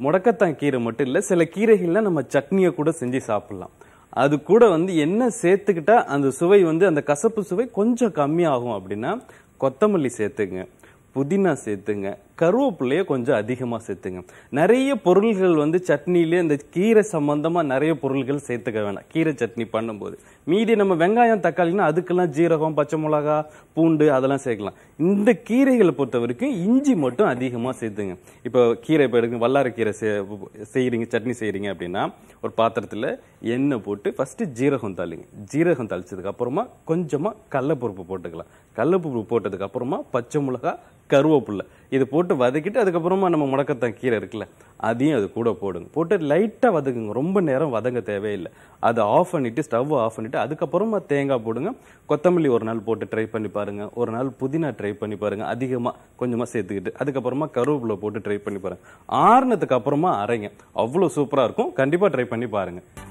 முடக்கத்தான் கீரை மட்டும் இல்லை சில கீரைகள்லாம் நம்ம சட்னியை கூட செஞ்சு சாப்பிடலாம் அது கூட வந்து என்ன சேர்த்துக்கிட்டா அந்த சுவை வந்து அந்த கசப்பு சுவை கொஞ்சம் கம்மியாகும் அப்படின்னா கொத்தமல்லி சேர்த்துங்க புதினா சேர்த்துங்க கருவேப்பிலைய கொஞ்சம் அதிகமாக சேர்த்துங்க நிறைய பொருள்கள் வந்து சட்னியிலே இந்த கீரை சம்பந்தமா நிறைய பொருள்கள் சேர்த்துக்க வேணாம் கீரை சட்னி பண்ணும்போது மீதி நம்ம வெங்காயம் தக்காளினா அதுக்கெல்லாம் ஜீரகம் பச்சை மிளகா பூண்டு அதெல்லாம் சேர்க்கலாம் இந்த கீரைகளை பொறுத்த வரைக்கும் இஞ்சி மட்டும் அதிகமாக சேர்த்துங்க இப்போ கீரை இப்போ எடுங்க வல்லாரக்கீரை செய்- செய்றீங்க சட்னி செய்றீங்க அப்படின்னா ஒரு பாத்திரத்தில் எண்ணெய் போட்டு ஃபர்ஸ்ட் ஜீரகம் தாளிங்க ஜீரகம் தாளிச்சதுக்கு அப்புறமா கொஞ்சமா கடலப்பருப்பு போட்டுக்கலாம் கடலப்பருப்பு போட்டதுக்கு அப்புறமா பச்சை மிளகா கருவேப்பில்லை இது போட்டு வதக்கிட்டு அதுக்கப்புறமா நம்ம முடக்கத்தான் கீரை இருக்குல்ல அதையும் அது கூட போடுங்க போட்டு லைட்டா வதக்குங்க ரொம்ப நேரம் வதங்க தேவையில்லை அதை ஆஃப் பண்ணிட்டு ஸ்டவ் ஆஃப் பண்ணிட்டு அதுக்கப்புறமா தேங்காய் போடுங்க கொத்தமல்லி ஒரு நாள் போட்டு ட்ரை பண்ணி பாருங்க ஒரு நாள் புதினா ட்ரை பண்ணி பாருங்க அதிகமா கொஞ்சமா சேர்த்துக்கிட்டு அதுக்கப்புறமா கருவேப்பிலை போட்டு ட்ரை பண்ணி பாருங்க ஆறுனதுக்கு அப்புறமா அரைங்க அவ்வளவு சூப்பரா இருக்கும் கண்டிப்பா ட்ரை பண்ணி பாருங்க